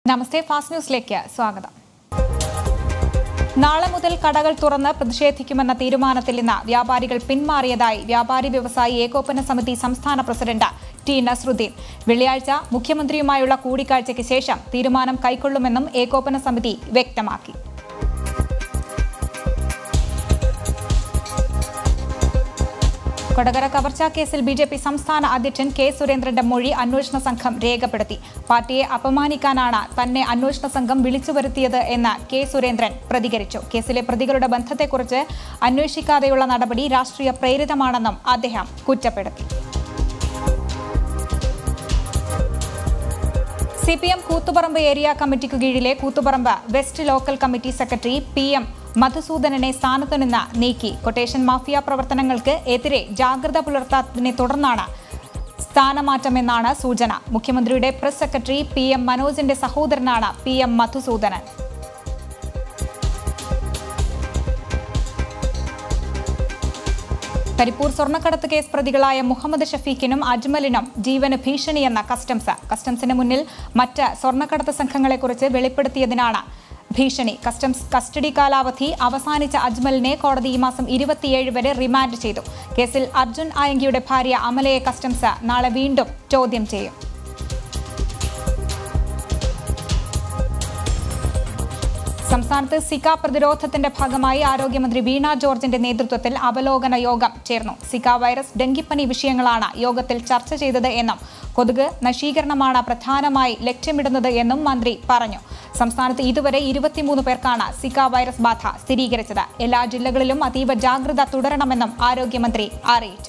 നമസ്തേ fast ന്യൂസിലേക്ക് സ്വാഗതം നാളെ മുതൽ കടകൾ തുറന്ന് പ്രതിഷേധിക്കുമെന്ന തീരുമാനത്തിൽ നിന്ന് വ്യാപാരികൾ പിന്മാറിയതായി വ്യാപാരി വ്യവസായി ഏകോപന സമിതി സംസ്ഥാന പ്രസിഡന്റ് ടി നസ്രുദ്ദീൻ വെള്ളിയാഴ്ച മുഖ്യമന്ത്രിയുമായുള്ള കൂടിക്കാഴ്ചയ്ക്ക് ശേഷം തീരുമാനം കൈക്കൊള്ളുമെന്നും ഏകോപന സമിതി വ്യക്തമാക്കി കൊടകര കവർച്ചാ കേസിൽ ബി ജെ പി സംസ്ഥാന അധ്യക്ഷൻ കെ സുരേന്ദ്രന്റെ മൊഴി അന്വേഷണ സംഘം രേഖപ്പെടുത്തി പാർട്ടിയെ അപമാനിക്കാനാണ് തന്നെ അന്വേഷണ സംഘം വിളിച്ചു വരുത്തിയത് എന്ന് കെ സുരേന്ദ്രൻ പ്രതികരിച്ചു കേസിലെ പ്രതികളുടെ ബന്ധത്തെക്കുറിച്ച് അന്വേഷിക്കാതെയുള്ള നടപടി രാഷ്ട്രീയ പ്രേരിതമാണെന്നും അദ്ദേഹം കുറ്റപ്പെടുത്തി C P M Koothuparamba area കമ്മിറ്റിക്കു കീഴിലെ Koothuparamba west local committee secretary P M മധുസൂദനനെ സ്ഥാനത്തു നിന്ന് നീക്കി കൊട്ടേഷൻ മാഫിയ പ്രവർത്തനങ്ങൾക്ക് എതിരെ ജാഗ്രത പുലർത്താത്തതിനെ തുടർന്നാണ് സ്ഥാനമാറ്റമെന്നാണ് സൂചന മുഖ്യമന്ത്രിയുടെ പ്രസ് സെക്രട്ടറി പി എം മനോജിന്റെ സഹോദരനാണ് പി എം മധുസൂദനൻ കരിപ്പൂർ സ്വർണ്ണക്കടത്ത് കേസ് പ്രതികളായ മുഹമ്മദ് ഷഫീഖിനും അജ്മലിനും ജീവന് ഭീഷണിയെന്ന കസ്റ്റംസ് കസ്റ്റംസിന് മുന്നിൽ മറ്റ് സ്വർണ്ണക്കടത്ത് സംഘങ്ങളെക്കുറിച്ച് വെളിപ്പെടുത്തിയതിനാണ് ഭീഷണി കസ്റ്റംസ് കസ്റ്റഡി കാലാവധി അവസാനിച്ച അജ്മലിനെ കോടതി ഈ മാസം ഇരുപത്തിയേഴ് വരെ റിമാൻഡ് ചെയ്തു കേസിൽ അർജുൻ ആയങ്കിയുടെ ഭാര്യ അമലയെ കസ്റ്റംസ് നാളെ വീണ്ടും ചോദ്യം ചെയ്യും സംസ്ഥാനത്ത് സിക പ്രതിരോധത്തിന്റെ ഭാഗമായി ആരോഗ്യമന്ത്രി വീണ ജോർജിന്റെ നേതൃത്വത്തിൽ അവലോകന യോഗം ചേർന്നു സിക വൈറസ് ഡെങ്കിപ്പനി വിഷയങ്ങളാണ് യോഗത്തിൽ ചർച്ച ചെയ്തത് എന്നും കൊതുക് നശീകരണമാണ് പ്രധാനമായി ലക്ഷ്യമിടുന്നത് എന്നും മന്ത്രി പറഞ്ഞു സംസ്ഥാനത്ത് ഇതുവരെ ഇരുപത്തിമൂന്ന് പേർക്കാണ് സിക വൈറസ് ബാധ സ്ഥിരീകരിച്ചത് എല്ലാ ജില്ലകളിലും അതീവ ജാഗ്രത തുടരണമെന്നും ആരോഗ്യമന്ത്രി അറിയിച്ചു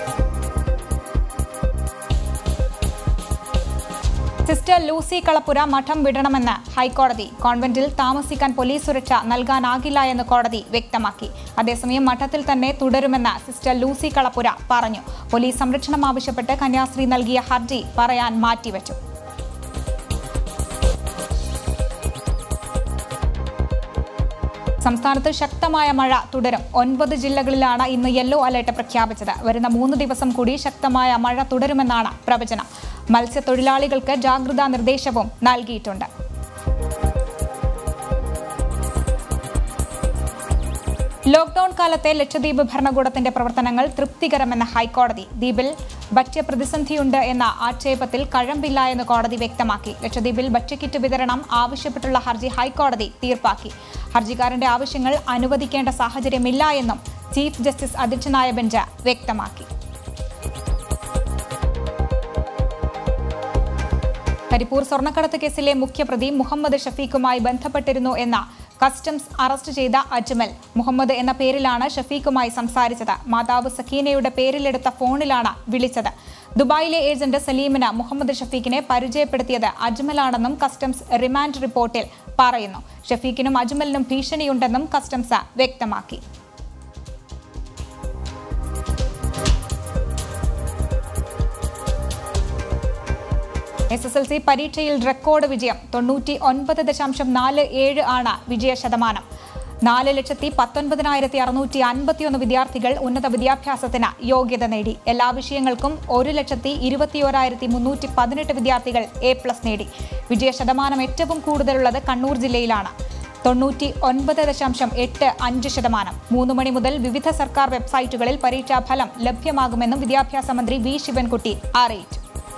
സിസ്റ്റർ ലൂസി കളപ്പുര മഠം വിടണമെന്ന് ഹൈക്കോടതി കോൺവെന്റിൽ താമസിക്കാൻ പോലീസ് സുരക്ഷ നൽകാനാകില്ല എന്ന് കോടതി വ്യക്തമാക്കി അതേസമയം മഠത്തിൽ തന്നെ തുടരുമെന്ന് സിസ്റ്റർ ലൂസി കളപ്പുര പറഞ്ഞു പോലീസ് സംരക്ഷണം ആവശ്യപ്പെട്ട് കന്യാസ്ത്രീ നൽകിയ ഹർജി പറയാൻ മാറ്റിവെച്ചു സംസ്ഥാനത്ത് ശക്തമായ മഴ തുടരും ഒൻപത് ജില്ലകളിലാണ് ഇന്ന് യെല്ലോ അലർട്ട് പ്രഖ്യാപിച്ചത് വരുന്ന മൂന്ന് ദിവസം കൂടി ശക്തമായ മഴ തുടരുമെന്നാണ് പ്രവചനം മത്സ്യത്തൊഴിലാളികൾക്ക് ജാഗ്രതാ നിർദ്ദേശവും നൽകിയിട്ടുണ്ട് ലോക്ഡൌൺ കാലത്തെ ലക്ഷദ്വീപ് ഭരണകൂടത്തിന്റെ പ്രവർത്തനങ്ങൾ തൃപ്തികരമെന്ന് ഹൈക്കോടതി ദ്വീപിൽ ഭക്ഷ്യപ്രതിസന്ധിയുണ്ട് എന്ന ആക്ഷേപത്തിൽ കഴമ്പില്ല എന്ന് കോടതി വ്യക്തമാക്കി ലക്ഷദ്വീപിൽ ഭക്ഷ്യക്കിറ്റ് വിതരണം ആവശ്യപ്പെട്ടുള്ള ഹർജി ഹൈക്കോടതി തീർപ്പാക്കി ഹർജിക്കാരന്റെ ആവശ്യങ്ങൾ അനുവദിക്കേണ്ട സാഹചര്യമില്ല എന്നും ചീഫ് ജസ്റ്റിസ് അധ്യക്ഷനായ ബെഞ്ച് വ്യക്തമാക്കി കരിപ്പൂർ സ്വർണ്ണക്കടത്ത് കേസിലെ മുഖ്യപ്രതി മുഹമ്മദ് ഷഫീഖുമായി ബന്ധപ്പെട്ടിരുന്നു എന്ന കസ്റ്റംസ് അറസ്റ്റ് ചെയ്ത അജ്മൽ മുഹമ്മദ് എന്ന പേരിലാണ് ഷഫീഖുമായി സംസാരിച്ചത് മാതാവ് സക്കീനയുടെ പേരിലെടുത്ത ഫോണിലാണ് വിളിച്ചത് ദുബായിലെ ഏജന്റ് സലീമിന് മുഹമ്മദ് ഷഫീഖിനെ പരിചയപ്പെടുത്തിയത് അജ്മലാണെന്നും കസ്റ്റംസ് റിമാൻഡ് റിപ്പോർട്ടിൽ പറയുന്നു ഷഫീഖിനും അജ്മലിനും ഭീഷണിയുണ്ടെന്നും കസ്റ്റംസ് വ്യക്തമാക്കി എസ് എസ് എൽ സി പരീക്ഷയിൽ റെക്കോർഡ് വിജയം തൊണ്ണൂറ്റി ഒൻപത് ദശാംശം നാല് ഏഴ് ആണ് വിജയ ശതമാനം നാല് ലക്ഷത്തി പത്തൊൻപതിനായിരത്തി അറുന്നൂറ്റി അൻപത്തിയൊന്ന് വിദ്യാർത്ഥികൾ ഉന്നത വിദ്യാഭ്യാസത്തിന് യോഗ്യത നേടി എല്ലാ വിഷയങ്ങൾക്കും ഒരു ലക്ഷത്തി ഇരുപത്തിയോരായിരത്തി മുന്നൂറ്റി പതിനെട്ട് വിദ്യാർത്ഥികൾ എ പ്ലസ് നേടി വിജയ ശതമാനം ഏറ്റവും കൂടുതലുള്ളത് കണ്ണൂർ ജില്ലയിലാണ് തൊണ്ണൂറ്റി ഒൻപത് ദശാംശം എട്ട് അഞ്ച് ശതമാനം മൂന്ന് മണി മുതൽ വിവിധ സർക്കാർ വെബ്സൈറ്റുകളിൽ പരീക്ഷാഫലം ലഭ്യമാകുമെന്നും വിദ്യാഭ്യാസ മന്ത്രി വി ശിവൻകുട്ടി അറിയിച്ചു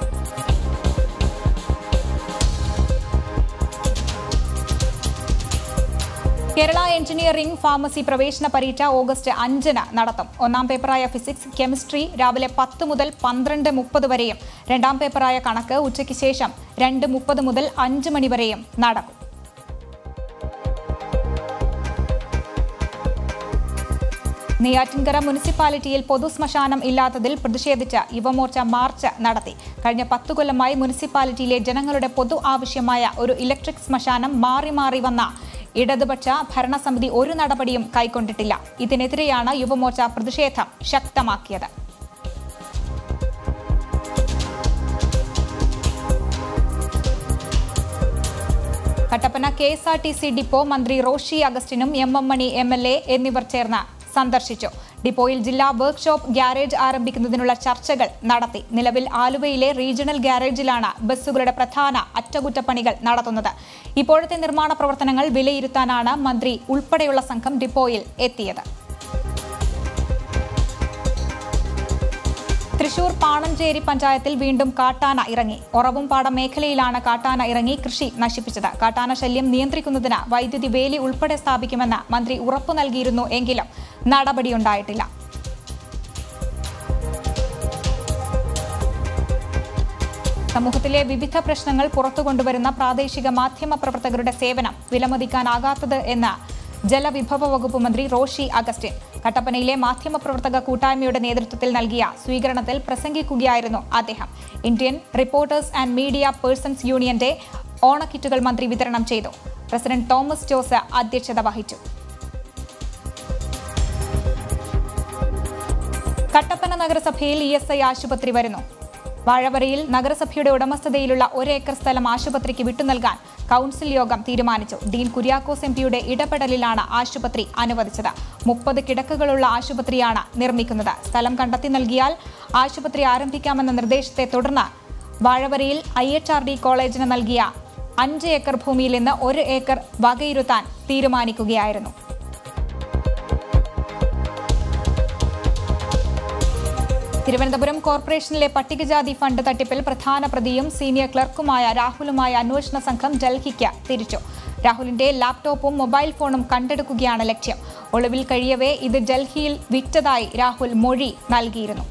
കേരള എഞ്ചിനീയറിംഗ് ഫാർമസി പ്രവേശന പരീക്ഷ ഓഗസ്റ്റ് അഞ്ചിന് നടത്തും ഒന്നാം പേപ്പറായ ഫിസിക്സ് കെമിസ്ട്രി രാവിലെ പത്ത് മുതൽ പന്ത്രണ്ട് മുപ്പത് വരെയും രണ്ടാം പേപ്പറായ കണക്ക് ഉച്ചയ്ക്ക് ശേഷം രണ്ട് മുപ്പത് മുതൽ അഞ്ച് മണി വരെയും നടക്കും നെയ്യാറ്റിൻകര മുനിസിപ്പാലിറ്റിയിൽ പൊതുശ്മശാനം ഇല്ലാത്തതിൽ പ്രതിഷേധിച്ച് യുവമോർച്ച മാർച്ച് നടത്തി കഴിഞ്ഞ പത്തു കൊല്ലമായി മുനിസിപ്പാലിറ്റിയിലെ ജനങ്ങളുടെ പൊതു ആവശ്യമായ ഒരു ഇലക്ട്രിക് ശ്മശാനം മാറി മാറി വന്ന ഇടതുപക്ഷ ഭരണസമിതി ഒരു നടപടിയും കൈക്കൊണ്ടിട്ടില്ല ഇതിനെതിരെയാണ് യുവമോർച്ച പ്രതിഷേധം ശക്തമാക്കിയത് Kattappana K S R T C depot മന്ത്രി റോഷി അഗസ്റ്റിനും M M Mani M L A എന്നിവർ ചേർന്ന് സന്ദർശിച്ചു ഡിപ്പോയിൽ ജില്ലാ വർക്ക്ഷോപ്പ് ഗ്യാരേജ് ആരംഭിക്കുന്നതിനുള്ള ചർച്ചകൾ നടത്തി നിലവിൽ ആലുവയിലെ റീജിയണൽ ഗ്യാരേജിലാണ് ബസ്സുകളുടെ പ്രധാന അറ്റകുറ്റപ്പണികൾ നടത്തുന്നത് ഇപ്പോഴത്തെ നിർമ്മാണ പ്രവർത്തനങ്ങൾ വിലയിരുത്താനാണ് മന്ത്രി ഉൾപ്പെടെയുള്ള സംഘം ഡിപ്പോയിൽ എത്തിയത് തൃശൂർ പാണഞ്ചേരി പഞ്ചായത്തിൽ വീണ്ടും കാട്ടാന ഇറങ്ങി ഒറവുംപാടം മേഖലയിലാണ് കാട്ടാന ഇറങ്ങി കൃഷി നശിപ്പിച്ചത് കാട്ടാന ശല്യം നിയന്ത്രിക്കുന്നതിന് വൈദ്യുതി വേലി ഉൾപ്പെടെ സ്ഥാപിക്കുമെന്ന് മന്ത്രി ഉറപ്പു നൽകിയിരുന്നു എങ്കിലും നടപടിയുണ്ടായിട്ടില്ല സമൂഹത്തിലെ വിവിധ പ്രശ്നങ്ങൾ പുറത്തുകൊണ്ടുവരുന്ന പ്രാദേശിക മാധ്യമ പ്രവർത്തകരുടെ സേവനം വിലമതിക്കാനാകാത്തത് എന്ന് ജലവിഭവ വകുപ്പ് മന്ത്രി റോഷി അഗസ്റ്റിൻ കട്ടപ്പനയിലെ മാധ്യമപ്രവർത്തക കൂട്ടായ്മയുടെ നേതൃത്വത്തിൽ നൽകിയ സ്വീകരണത്തിൽ പ്രസംഗിക്കുകയായിരുന്നു അദ്ദേഹം Indian reporters and media persons യൂണിയന്റെ ഓണക്കിറ്റുകൾ മന്ത്രി വിതരണം ചെയ്തു പ്രസിഡന്റ് തോമസ് ജോസ് അധ്യക്ഷത വഹിച്ചു കട്ടപ്പന നഗരസഭയിൽ ഇ എസ് ഐ ആശുപത്രി വരുന്നു വാഴവരയിൽ നഗരസഭയുടെ ഉടമസ്ഥതയിലുള്ള ഒരേക്കർ സ്ഥലം ആശുപത്രിക്ക് വിട്ടുനൽകാൻ കൌൺസിൽ യോഗം തീരുമാനിച്ചു ഡീൻ കുര്യാക്കോസ് എം പിയുടെ ഇടപെടലിലാണ് ആശുപത്രി അനുവദിച്ചത് മുപ്പത് കിടക്കകളുള്ള ആശുപത്രിയാണ് നിർമ്മിക്കുന്നത് സ്ഥലം കണ്ടെത്തി നൽകിയാൽ ആശുപത്രി ആരംഭിക്കാമെന്ന നിർദ്ദേശത്തെ തുടർന്ന് വാഴവരയിൽ ഐ എച്ച് ആർ ഡി കോളേജിന് നൽകിയ അഞ്ച് ഏക്കർ ഭൂമിയിൽ നിന്ന് ഒരു ഏക്കർ വകയിരുത്താൻ തീരുമാനിക്കുകയായിരുന്നു തിരുവനന്തപുരം കോർപ്പറേഷനിലെ പട്ടികജാതി ഫണ്ട് തട്ടിപ്പിൽ പ്രധാന പ്രതിയും സീനിയർ ക്ലർക്കുമായ രാഹുലുമായ അന്വേഷണ സംഘം ഡൽഹിക്ക് തിരിച്ചു രാഹുലിന്റെ ലാപ്ടോപ്പും മൊബൈൽ ഫോണും കണ്ടെടുക്കുകയാണ് ലക്ഷ്യം ഒളിവിൽ കഴിയവേ ഇത് ഡൽഹിയിൽ വിറ്റതായി രാഹുൽ മൊഴി നൽകിയിരുന്നു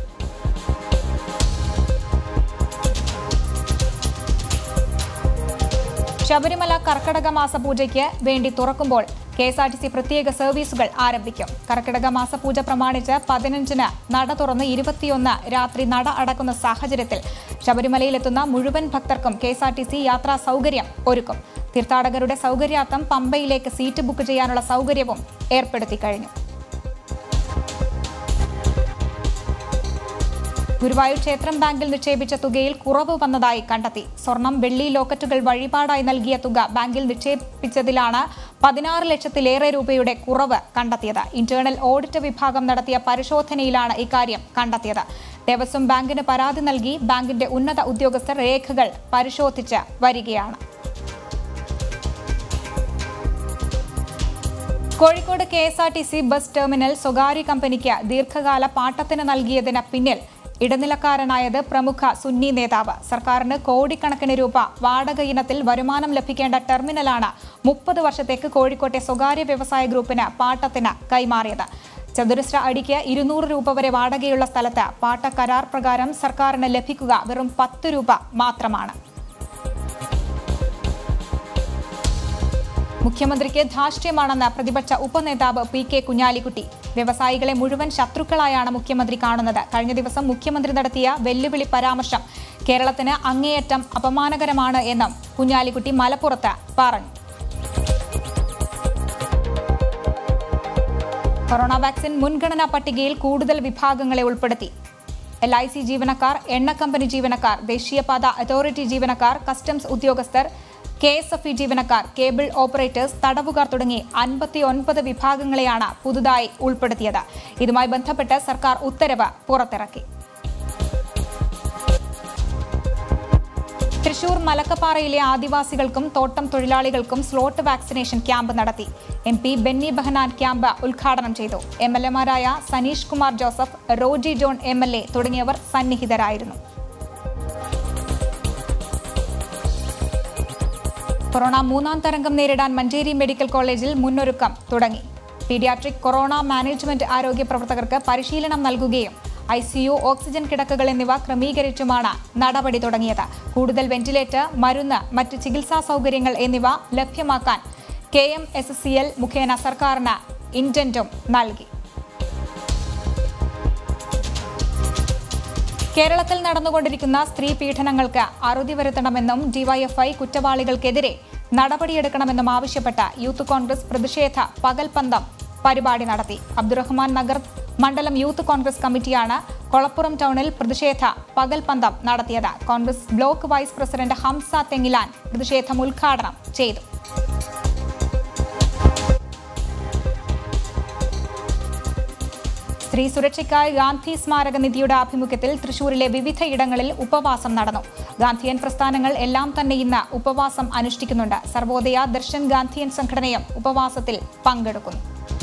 ശബരിമല കർക്കടക മാസ പൂജയ്ക്ക് വേണ്ടി തുറക്കുമ്പോൾ K S R T C പ്രത്യേക സർവീസുകൾ ആരംഭിക്കും കർക്കിടക മാസ പൂജ പ്രമാണിച്ച് പതിനഞ്ചിന് നട തുറന്ന് ഇരുപത്തിയൊന്ന് രാത്രി നട അടക്കുന്ന സാഹചര്യത്തിൽ ശബരിമലയിലെത്തുന്ന മുഴുവൻ ഭക്തർക്കും K S R T C യാത്രാ സൗകര്യം ഒരുക്കും തീർത്ഥാടകരുടെ സൗകര്യാർത്ഥം പമ്പയിലേക്ക് സീറ്റ് ബുക്ക് ചെയ്യാനുള്ള സൗകര്യവും ഏർപ്പെടുത്തി കഴിഞ്ഞു ഗുരുവായൂർ ക്ഷേത്രം ബാങ്കിൽ നിക്ഷേപിച്ച തുകയിൽ കുറവ് വന്നതായി കണ്ടെത്തി സ്വർണം വെള്ളി ലോക്കറ്റുകൾ വഴിപാടായി നൽകിയ തുക ബാങ്കിൽ നിക്ഷേപിച്ചതിലാണ് പതിനാറ് ലക്ഷത്തിലേറെ രൂപയുടെ കുറവ് കണ്ടെത്തിയത് ഇന്റേണൽ ഓഡിറ്റ് വിഭാഗം നടത്തിയ പരിശോധനയിലാണ് ഇക്കാര്യം കണ്ടെത്തിയത് ദേവസ്വം ബാങ്കിന് പരാതി നൽകി ബാങ്കിന്റെ ഉന്നത ഉദ്യോഗസ്ഥർ രേഖകൾ പരിശോധിച്ച് വരികയാണ് Kozhikode K S R T C bus terminal സ്വകാര്യ കമ്പനിക്ക് ദീർഘകാല പാട്ടത്തിന് നൽകിയതിന് പിന്നിൽ ഇടനിലക്കാരനായത് പ്രമുഖ സുന്നി നേതാവ് സർക്കാരിന് കോടിക്കണക്കിന് രൂപ വാടക ഇനത്തിൽ വരുമാനം ലഭിക്കേണ്ട ടെർമിനലാണ് മുപ്പത് വർഷത്തേക്ക് കോഴിക്കോട്ടെ സ്വകാര്യ വ്യവസായ ഗ്രൂപ്പിന് പാട്ടത്തിന് കൈമാറിയത് ചതുരശ്ര അടിക്ക് ഇരുന്നൂറ് രൂപ വരെ വാടകയുള്ള സ്ഥലത്ത് പാട്ട കരാർ പ്രകാരം സർക്കാരിന് ലഭിക്കുക വെറും പത്ത് രൂപ മാത്രമാണ് മുഖ്യമന്ത്രിക്ക് ധാർഷ്ട്യമാണെന്ന് പ്രതിപക്ഷ ഉപനേതാവ് പി കെ കുഞ്ഞാലിക്കുട്ടി വ്യവസായികളെ മുഴുവൻ ശത്രുക്കളായാണ് മുഖ്യമന്ത്രി കാണുന്നത് കഴിഞ്ഞ ദിവസം മുഖ്യമന്ത്രി നടത്തിയ വെല്ലുവിളി പരാമർശം കേരളത്തിന് അങ്ങേയറ്റം അപമാനകരമാണ് എന്നും കുഞ്ഞാലിക്കുട്ടി മലപ്പുറത്ത് പറഞ്ഞു കൊറോണ വാക്സിൻ മുൻഗണനാ പട്ടികയിൽ കൂടുതൽ വിഭാഗങ്ങളെ ഉൾപ്പെടുത്തി എൽ ഐ സി ജീവനക്കാർ എണ്ണ കമ്പനി ജീവനക്കാർ ദേശീയപാത അതോറിറ്റി ജീവനക്കാർ കസ്റ്റംസ് ഉദ്യോഗസ്ഥർ കെ എസ് എഫ് ഇ ജീവനക്കാർ കേബിൾ ഓപ്പറേറ്റേഴ്സ് തടവുകാർ തുടങ്ങി അൻപത്തി ഒൻപത് വിഭാഗങ്ങളെയാണ് പുതുതായി ഉൾപ്പെടുത്തിയത് ഇതുമായി ബന്ധപ്പെട്ട് സർക്കാർ ഉത്തരവ് പുറത്തിറക്കി തൃശൂർ മലക്കപ്പാറയിലെ ആദിവാസികൾക്കും തോട്ടം തൊഴിലാളികൾക്കും സ്ലോട്ട് വാക്സിനേഷൻ ക്യാമ്പ് നടത്തി M P Benny Behanan camp ഉദ്ഘാടനം ചെയ്തു എം എൽ എമാരായ Saneesh Kumar Joseph Roji John M L A തുടങ്ങിയവർ സന്നിഹിതരായിരുന്നു കൊറോണ മൂന്നാം തരംഗം നേരിടാൻ മഞ്ചേരി മെഡിക്കൽ കോളേജിൽ മുന്നൊരുക്കം തുടങ്ങി പീഡിയാട്രിക് കൊറോണ മാനേജ്മെന്റ് ആരോഗ്യ പ്രവർത്തകർക്ക് പരിശീലനം നൽകുകയും ഐ സിയു ഓക്സിജൻ കിടക്കകൾ എന്നിവ ക്രമീകരിച്ചുമാണ് നടപടി തുടങ്ങിയത് കൂടുതൽ വെന്റിലേറ്റർ മരുന്ന് മറ്റ് ചികിത്സാ സൗകര്യങ്ങൾ എന്നിവ ലഭ്യമാക്കാൻ K M S S C L മുഖേന സർക്കാരിന് ഇൻറ്റന്റും നൽകി കേരളത്തിൽ നടന്നുകൊണ്ടിരിക്കുന്ന സ്ത്രീ പീഡനങ്ങൾക്ക് അറുതി വരുത്തണമെന്നും ഡിവൈഎഫ്ഐ കുറ്റവാളികൾക്കെതിരെ നടപടിയെടുക്കണമെന്നും ആവശ്യപ്പെട്ട് യൂത്ത് കോൺഗ്രസ് പ്രതിഷേധ പകൽപന്തം പരിപാടി നടത്തി അബ്ദുറഹ്മാൻ നഗർ മണ്ഡലം യൂത്ത് കോൺഗ്രസ് കമ്മിറ്റിയാണ് കൊളപ്പുറം ടൗണിൽ പ്രതിഷേധ പകൽപന്തം നടത്തിയത് Congress block vice president Hamsa Thengilan പ്രതിഷേധം ഉദ്ഘാടനം ചെയ്തു സ്ത്രീ സുരക്ഷയ്ക്കായി ഗാന്ധി സ്മാരക നിധിയുടെ ആഭിമുഖ്യത്തിൽ തൃശൂരിലെ വിവിധ ഇടങ്ങളിൽ ഉപവാസം നടന്നു ഗാന്ധിയൻ പ്രസ്ഥാനങ്ങൾ എല്ലാം തന്നെ ഇന്ന് ഉപവാസം അനുഷ്ഠിക്കുന്നുണ്ട് സർവോദയ ദർശൻ ഗാന്ധിയൻ സംഘടനയും ഉപവാസത്തിൽ പങ്കെടുക്കുന്നു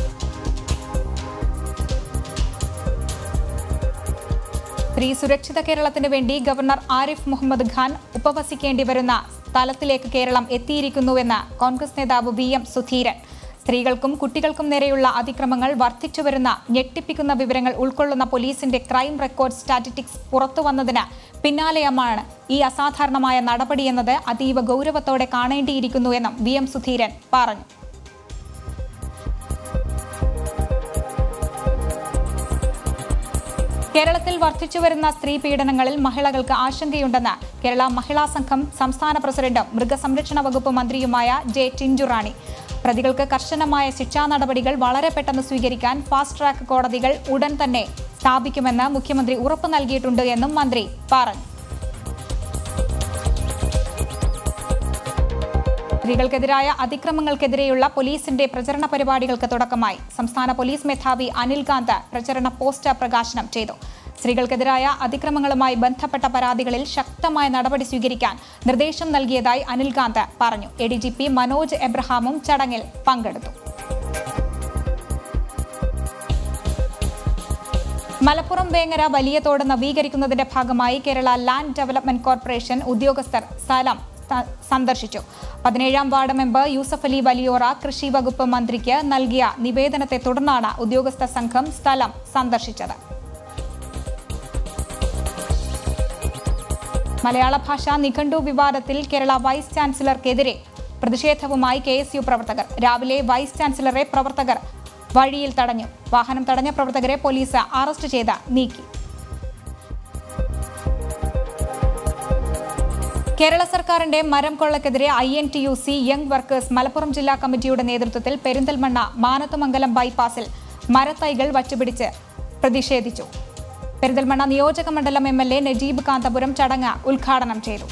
സ്ത്രീ സുരക്ഷിത കേരളത്തിന് വേണ്ടി ഗവർണർ ആരിഫ് മുഹമ്മദ് ഖാൻ ഉപവസിക്കേണ്ടി വരുന്ന സ്ഥലത്തിലേക്ക് കേരളം എത്തിയിരിക്കുന്നുവെന്ന് കോൺഗ്രസ് നേതാവ് വി എം സുധീരൻ സ്ത്രീകൾക്കും കുട്ടികൾക്കും നേരെയുള്ള അതിക്രമങ്ങൾ വർദ്ധിച്ചുവരുന്ന ഞെട്ടിപ്പിക്കുന്ന വിവരങ്ങൾ ഉൾക്കൊള്ളുന്ന പോലീസിന്റെ ക്രൈം റെക്കോർഡ് സ്റ്റാറ്റിസ്റ്റിക്സ് പുറത്തുവന്നതിന് പിന്നാലെയുമാണ് ഈ അസാധാരണമായ നടപടിയെന്നത് അതീവ ഗൗരവത്തോടെ കാണേണ്ടിയിരിക്കുന്നുവെന്നും വി എം സുധീരൻ പറഞ്ഞു കേരളത്തിൽ വർദ്ധിച്ചുവരുന്ന സ്ത്രീ പീഡനങ്ങളിൽ മഹിളകൾക്ക് ആശങ്കയുണ്ടെന്ന് കേരള മഹിളാ സംഘം സംസ്ഥാന പ്രസിഡന്റും മൃഗസംരക്ഷണ വകുപ്പ് മന്ത്രിയുമായ ജെ ടിഞ്ചുറാണി പ്രതികൾക്ക് കർശനമായ ശിക്ഷാ നടപടികൾ വളരെ പെട്ടെന്ന് സ്വീകരിക്കാൻ ഫാസ്റ്റ് ട്രാക്ക് കോടതികൾ ഉടൻ തന്നെ സ്ഥാപിക്കുമെന്ന് മുഖ്യമന്ത്രി ഉറപ്പു നൽകിയിട്ടുണ്ട് എന്നും മന്ത്രി പറഞ്ഞു സ്ത്രീകൾക്കെതിരായ അതിക്രമങ്ങൾക്കെതിരെയുള്ള പോലീസിന്റെ പ്രചരണ പരിപാടികൾക്ക് തുടക്കമായി സംസ്ഥാന പോലീസ് മേധാവി അനിൽകാന്ത് പ്രചരണ പോസ്റ്റർ പ്രകാശനം ചെയ്തു സ്ത്രീകൾക്കെതിരായ അതിക്രമങ്ങളുമായി ബന്ധപ്പെട്ട പരാതികളിൽ ശക്തമായ നടപടി സ്വീകരിക്കാൻ നിർദ്ദേശം നൽകിയതായി അനിൽകാന്ത് പറഞ്ഞു A D G P Manoj എബ്രഹാമും ചടങ്ങിൽ പങ്കെടുത്തു മലപ്പുറം വേങ്ങര വലിയ തോട് നവീകരിക്കുന്നതിന്റെ ഭാഗമായി കേരള ലാൻഡ് ഡെവലപ്മെന്റ് കോർപ്പറേഷൻ ഉദ്യോഗസ്ഥർ സ്ഥലം സ- സന്ദർശിച്ചു പതിനേഴാം വാർഡ് മെമ്പർ യൂസഫ് അലി വലിയോറ കൃഷി വകുപ്പ് മന്ത്രിക്ക് നൽകിയ നിവേദനത്തെ തുടർന്നാണ് ഉദ്യോഗസ്ഥ സംഘം സ്ഥലം സന്ദർശിച്ചത് മലയാള ഭാഷാ നിഘണ്ടു വിവാദത്തിൽ കേരള വൈസ് ചാൻസലർക്കെതിരെ പ്രതിഷേധവുമായി കെ എസ് യു പ്രവർത്തകർ രാവിലെ വൈസ് ചാൻസലറെ പ്രവർത്തകർ വഴിയിൽ തടഞ്ഞു വാഹനം തടഞ്ഞ പ്രവർത്തകരെ പോലീസ് അറസ്റ്റ് ചെയ്ത് നീക്കി കേരള സർക്കാരിന്റെ മരം കൊള്ളക്കെതിരെ I N T U C young workers Malappuram ജില്ലാ കമ്മിറ്റിയുടെ നേതൃത്വത്തിൽ പെരിന്തൽമണ്ണ മാനത്തുമംഗലം ബൈപ്പാസിൽ മരത്തൈകൾ വച്ചുപിടിച്ച് പ്രതിഷേധിച്ചു പെരിന്തൽമണ്ണ നിയോജക മണ്ഡലം M L A Najeeb Kanthapuram ചടങ്ങ് ഉദ്ഘാടനം ചെയ്തു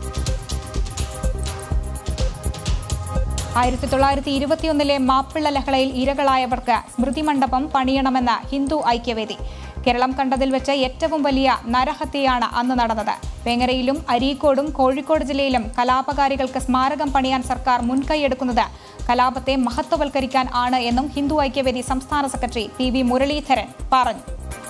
ആയിരത്തി തൊള്ളായിരത്തി ഇരുപത്തിയൊന്നിലെ മാപ്പിള ലഹളയിൽ ഇരകളായവർക്ക് സ്മൃതി മണ്ഡപം പണിയണമെന്ന് ഹിന്ദു ഐക്യവേദി കേരളം കണ്ടതിൽ വെച്ച് ഏറ്റവും വലിയ നരഹത്യയാണ് അന്ന് നടന്നത് വേങ്ങരയിലും അരീക്കോടും കോഴിക്കോട് ജില്ലയിലും കലാപകാരികൾക്ക് സ്മാരകം പണിയാൻ സർക്കാർ മുൻകൈയെടുക്കുന്നത് കലാപത്തെ മഹത്വവൽക്കരിക്കാൻ ആണ് എന്നും ഹിന്ദു ഐക്യവേദി സംസ്ഥാന സെക്രട്ടറി പി വി മുരളീധരൻ പറഞ്ഞു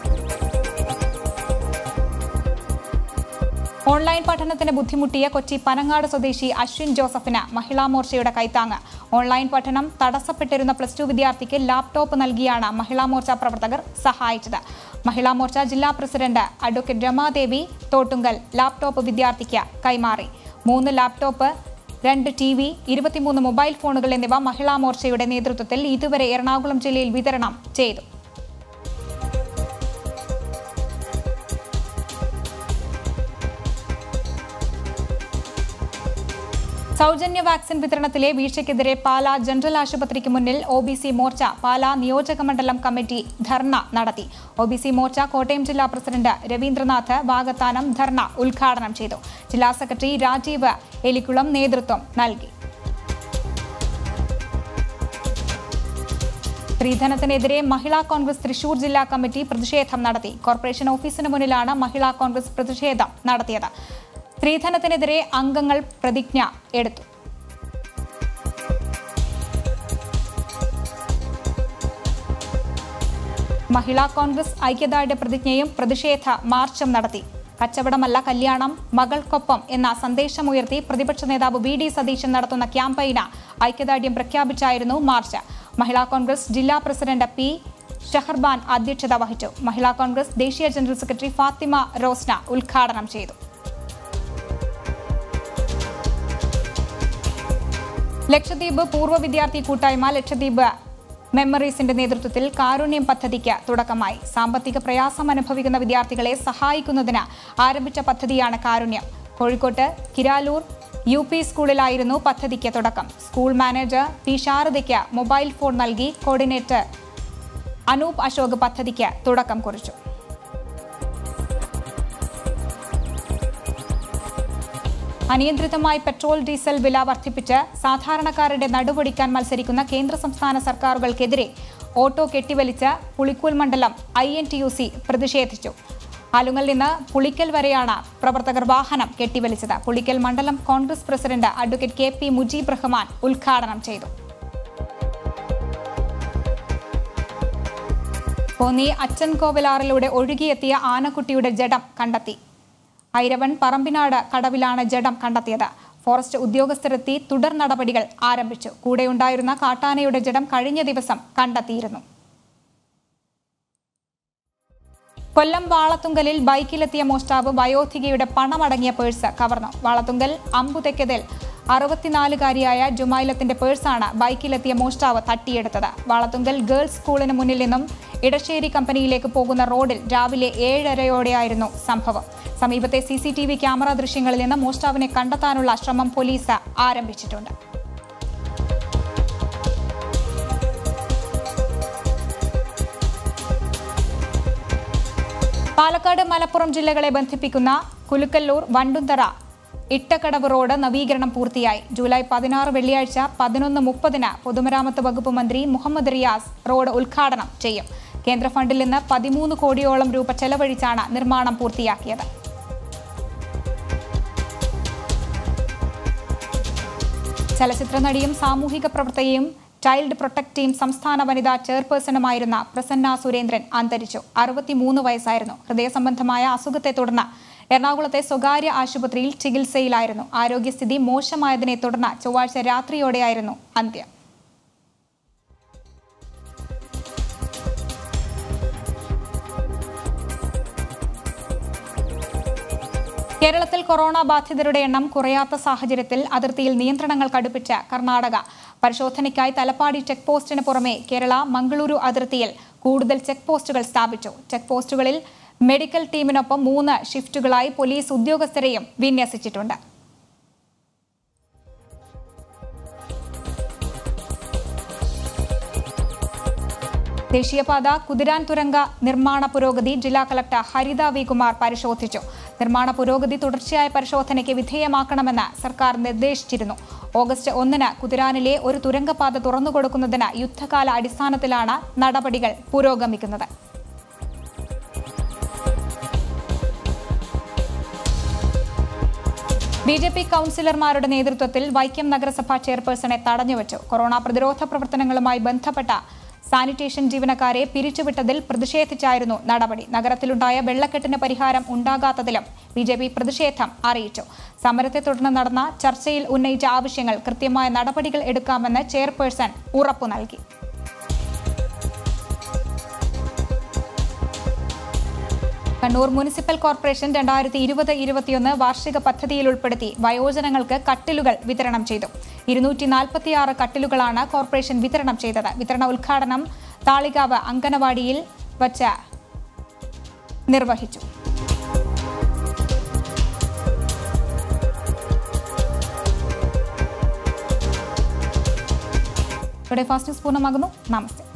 ഓൺലൈൻ പഠനത്തിന് ബുദ്ധിമുട്ടിയ കൊച്ചി പനങ്ങാട് സ്വദേശി അശ്വിൻ ജോസഫിന് മഹിളാ മോർച്ചയുടെ കൈത്താങ്ങ് ഓൺലൈൻ പഠനം തടസ്സപ്പെട്ടിരുന്ന പ്ലസ് ടു വിദ്യാർത്ഥിക്ക് ലാപ്ടോപ്പ് നൽകിയാണ് മഹിളാ മോർച്ച പ്രവർത്തകർ സഹായിച്ചത് മഹിളാ മോർച്ച ജില്ലാ president advocate Ramadevi Thottunkal laptop വിദ്യാർത്ഥിക്ക് കൈമാറി മൂന്ന് ലാപ്ടോപ്പ് രണ്ട് ടി വി ഇരുപത്തിമൂന്ന് മൊബൈൽ ഫോണുകൾ എന്നിവ മഹിളാ മോർച്ചയുടെ നേതൃത്വത്തിൽ ഇതുവരെ എറണാകുളം ജില്ലയിൽ വിതരണം ചെയ്തു സൗജന്യ വാക്സിൻ വിതരണത്തിലെ വീഴ്ചയ്ക്കെതിരെ പാലാ ജനറൽ ആശുപത്രിക്ക് മുന്നിൽ O B C Morcha Pala നിയോജക മണ്ഡലം കമ്മിറ്റി ധർണ നടത്തി O B C Morcha Kottayam ജില്ലാ പ്രസിഡന്റ് രവീന്ദ്രനാഥ് വാഗത്താനം ധർണ ഉദ്ഘാടനം ചെയ്തു ജില്ലാ സെക്രട്ടറി രാജീവ് എലിക്കുളം നേതൃത്വം നൽകി സ്ത്രീധനത്തിനെതിരെ മഹിളാ കോൺഗ്രസ് തൃശൂർ ജില്ലാ കമ്മിറ്റി പ്രതിഷേധം നടത്തി കോർപ്പറേഷൻ ഓഫീസിന് മുന്നിലാണ് മഹിളാ കോൺഗ്രസ് പ്രതിഷേധം നടത്തിയത് സ്ത്രീധനത്തിനെതിരെ അംഗങ്ങൾ പ്രതിജ്ഞ എടുത്തു മഹിളാ കോൺഗ്രസ് ഐക്യദാർഢ്യ പ്രതിജ്ഞയും പ്രതിഷേധ മാർച്ചും നടത്തി കച്ചവടമല്ല കല്യാണം മകൾക്കൊപ്പം എന്ന സന്ദേശമുയർത്തി പ്രതിപക്ഷ നേതാവ് വി ഡി സതീശൻ നടത്തുന്ന ക്യാമ്പയിന് ഐക്യദാർഢ്യം പ്രഖ്യാപിച്ചായിരുന്നു മാർച്ച് മഹിളാ കോൺഗ്രസ് ജില്ലാ പ്രസിഡന്റ് പി ഷഹർബാൻ അധ്യക്ഷത വഹിച്ചു മഹിളാ കോൺഗ്രസ് ദേശീയ ജനറൽ സെക്രട്ടറി ഫാത്തിമ റോസ്ന ഉദ്ഘാടനം ചെയ്തു ലക്ഷദ്വീപ് പൂർവ്വ വിദ്യാർത്ഥി കൂട്ടായ്മ ലക്ഷദ്വീപ് മെമ്മറീസിന്റെ നേതൃത്വത്തിൽ കാരുണ്യം പദ്ധതിക്ക് തുടക്കമായി സാമ്പത്തിക പ്രയാസം അനുഭവിക്കുന്ന വിദ്യാർത്ഥികളെ സഹായിക്കുന്നതിന് ആരംഭിച്ച പദ്ധതിയാണ് കാരുണ്യം കോഴിക്കോട്ട് കിരാലൂർ യു പി സ്കൂളിലായിരുന്നു പദ്ധതിക്ക് തുടക്കം സ്കൂൾ മാനേജർ പി ശാരദയ്ക്ക് മൊബൈൽ ഫോൺ നൽകി കോർഡിനേറ്റർ അനൂപ് അശോക് പദ്ധതിക്ക് തുടക്കം കുറിച്ചു അനിയന്ത്രിതമായി പെട്രോൾ ഡീസൽ വില വർദ്ധിപ്പിച്ച് സാധാരണക്കാരുടെ നടുവൊടിക്കാൻ മത്സരിക്കുന്ന കേന്ദ്ര സംസ്ഥാന സർക്കാരുകൾക്കെതിരെ ഓട്ടോ കെട്ടിവലിച്ച് പുളിക്കൂൽ മണ്ഡലം I N T U C പ്രതിഷേധിച്ചു ആലുങ്ങൽ നിന്ന് പുളിക്കൽ വരെയാണ് പ്രവർത്തകർ വാഹനം കെട്ടിവലിച്ചത് പുളിക്കൽ മണ്ഡലം Congress president advocate K P Mujeeb Rahman ഉദ്ഘാടനം ചെയ്തു കോന്നി അച്ചൻ കോവിലാറിലൂടെ ഒഴുകിയെത്തിയ ആനക്കുട്ടിയുടെ ജഡം കണ്ടെത്തി ഐരവൺ പറമ്പിനാട് കടവിലാണ് ജഡം കണ്ടെത്തിയത് ഫോറസ്റ്റ് ഉദ്യോഗസ്ഥരെത്തി തുടർ നടപടികൾ ആരംഭിച്ചു കൂടെയുണ്ടായിരുന്ന കാട്ടാനയുടെ ജഡം കഴിഞ്ഞ ദിവസം കണ്ടെത്തിയിരുന്നു കൊല്ലം വാളത്തുങ്കലിൽ ബൈക്കിലെത്തിയ മോഷ്ടാവ് വയോധികയുടെ പണമടങ്ങിയ പേഴ്സ് കവർന്നു വാളത്തുങ്കൽ അമ്പുതെക്കതിൽ അറുപത്തിനാലുകാരിയായ ജുമൈലത്തിന്റെ പേഴ്സാണ് ബൈക്കിലെത്തിയ മോഷ്ടാവ് തട്ടിയെടുത്തത് വാളത്തുങ്കൽ ഗേൾസ് സ്കൂളിന് മുന്നിൽ നിന്നും ഇടശ്ശേരി കമ്പനിയിലേക്ക് പോകുന്ന റോഡിൽ രാവിലെ ഏഴരയോടെയായിരുന്നു സംഭവം സമീപത്തെ C C T V camera ദൃശ്യങ്ങളിൽ നിന്ന് മോഷ്ടാവിനെ കണ്ടെത്താനുള്ള ശ്രമം പോലീസ് ആരംഭിച്ചിട്ടുണ്ട് പാലക്കാട് മലപ്പുറം ജില്ലകളെ ബന്ധിപ്പിക്കുന്ന കുലുക്കല്ലൂർ വണ്ടുന്തറ ഇട്ടക്കടവ് റോഡ് നവീകരണം പൂർത്തിയായി ജൂലൈ പതിനാറ് വെള്ളിയാഴ്ച പതിനൊന്ന് മുപ്പതിന് പൊതുമരാമത്ത് വകുപ്പ് മന്ത്രി മുഹമ്മദ് റിയാസ് റോഡ് ഉദ്ഘാടനം ചെയ്യും കേന്ദ്ര ഫണ്ടിൽ നിന്ന് പതിമൂന്ന് കോടിയോളം രൂപ ചെലവഴിച്ചാണ് നിർമ്മാണം പൂർത്തിയാക്കിയത് ചലച്ചിത്ര നടിയും സാമൂഹിക പ്രവർത്തകയും ചൈൽഡ് പ്രൊട്ടക്ട് ടീം സംസ്ഥാന വനിതാ ചെയർപേഴ്സണുമായിരുന്ന പ്രസന്ന സുരേന്ദ്രൻ അന്തരിച്ചു അറുപത്തിമൂന്ന് വയസ്സായിരുന്നു ഹൃദയ സംബന്ധമായ അസുഖത്തെ തുടർന്ന് എറണാകുളത്തെ സ്വകാര്യ ആശുപത്രിയിൽ ചികിത്സയിലായിരുന്നു ആരോഗ്യസ്ഥിതി മോശമായതിനെ തുടർന്ന് ചൊവ്വാഴ്ച രാത്രിയോടെയായിരുന്നു അന്ത്യം കേരളത്തിൽ കൊറോണ ബാധിതരുടെ എണ്ണം കുറയാത്ത സാഹചര്യത്തിൽ അതിർത്തിയിൽ നിയന്ത്രണങ്ങൾ കടുപ്പിച്ച കർണാടക പരിശോധനയ്ക്കായി തലപ്പാടി ചെക്ക് പോസ്റ്റിന് പുറമെ കേരള മംഗളൂരു അതിർത്തിയിൽ കൂടുതൽ ചെക്ക് പോസ്റ്റുകൾ സ്ഥാപിച്ചു ചെക്ക് പോസ്റ്റുകളിൽ മെഡിക്കൽ ടീമിനൊപ്പം മൂന്ന് ഷിഫ്റ്റുകളായി പോലീസ് ഉദ്യോഗസ്ഥരെയും വിന്യസിച്ചിട്ടുണ്ട് ദേശീയപാത കുതിരാൻ തുരങ്ക നിർമ്മാണ പുരോഗതി ജില്ലാ കളക്ടർ ഹരിത വി കുമാർ പരിശോധിച്ചു നിർമ്മാണ പുരോഗതി തുടർച്ചയായ പരിശോധനയ്ക്ക് വിധേയമാക്കണമെന്ന് സർക്കാർ നിർദ്ദേശിച്ചിരുന്നു ഓഗസ്റ്റ് ഒന്നിന് കുതിരാനിലെ ഒരു തുരങ്കപാത തുറന്നുകൊടുക്കുന്നതിന് യുദ്ധകാല അടിസ്ഥാനത്തിലാണ് നടപടികൾ പുരോഗമിക്കുന്നത് ബി ജെ പി കൗൺസിലർമാരുടെ നേതൃത്വത്തിൽ വൈക്കം നഗരസഭ ചെയർപേഴ്സണെ തടഞ്ഞുവച്ചു കൊറോണ പ്രതിരോധ പ്രവർത്തനങ്ങളുമായി ബന്ധപ്പെട്ട സാനിറ്റേഷൻ ജീവനക്കാരെ പിരിച്ചുവിട്ടതിൽ പ്രതിഷേധിച്ചായിരുന്നു നടപടി നഗരത്തിലുണ്ടായ വെള്ളക്കെട്ടിന് പരിഹാരം ഉണ്ടാകാത്തതിലും ബി ജെ പി പ്രതിഷേധം അറിയിച്ചു സമരത്തെ തുടർന്ന് നടന്ന ചർച്ചയിൽ ഉന്നയിച്ച ആവശ്യങ്ങൾ കൃത്യമായ നടപടികൾ എടുക്കാമെന്ന് ചെയർപേഴ്സൺ ഉറപ്പു നൽകി കണ്ണൂർ മുനിസിപ്പൽ കോർപ്പറേഷൻ രണ്ടായിരത്തി ഇരുപത് ഇരുപത്തിയൊന്ന് വാർഷിക പദ്ധതിയിൽ ഉൾപ്പെടുത്തി വയോജനങ്ങൾക്ക് കട്ടിലുകൾ വിതരണം ചെയ്തു ഇരുന്നൂറ്റി നാൽപ്പത്തിയാറ് കട്ടിലുകളാണ് കോർപ്പറേഷൻ വിതരണം ചെയ്തത് വിതരണ ഉദ്ഘാടനം താളികാവ് അങ്കനവാടിയിൽ വച്ച് നിർവഹിച്ചു ഇവിടെ ഫാസ്റ്റ് ന്യൂസ് പൂർണ്ണമാകുന്നു നമസ്തേ